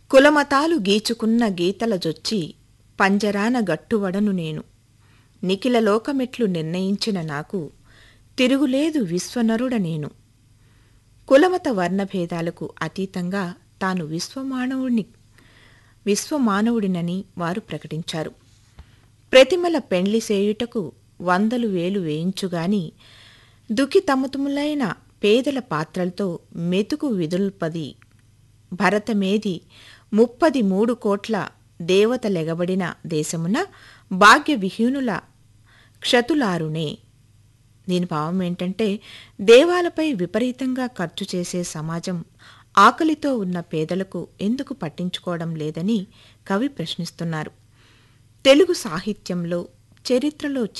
కులమతాలు గీచుకున్న గీతల జొచ్చి పంజరాన గట్టువడను నేను నిఖిల లోకమెట్లు నిర్ణయించిన నాకు తిరుగులేదు విశ్వనరుడ నేను కులమత వర్ణభేదాలకు అతీతంగా తాను విశ్వమానవుడిని విశ్వమానవుడినని వారు ప్రకటించారు ప్రతిమల పెండ్లి సేయుటకు వందలు వేలు వేయించుగాని దుఃఖితమతుములైన పేదల పాత్రలతో మెతుకు విదుల్పది భరతమేది ముప్పది మూడు కోట్ల దేవతలెగబడిన దేశమున భాగ్య విహీనుల క్షతులారునే దీని భావం ఏంటంటే దేవాలపై విపరీతంగా ఖర్చు చేసే సమాజం ఆకలితో ఉన్న పేదలకు ఎందుకు పట్టించుకోవడం లేదని కవి ప్రశ్నిస్తున్నారు తెలుగు సాహిత్యంలో చరిత్రలో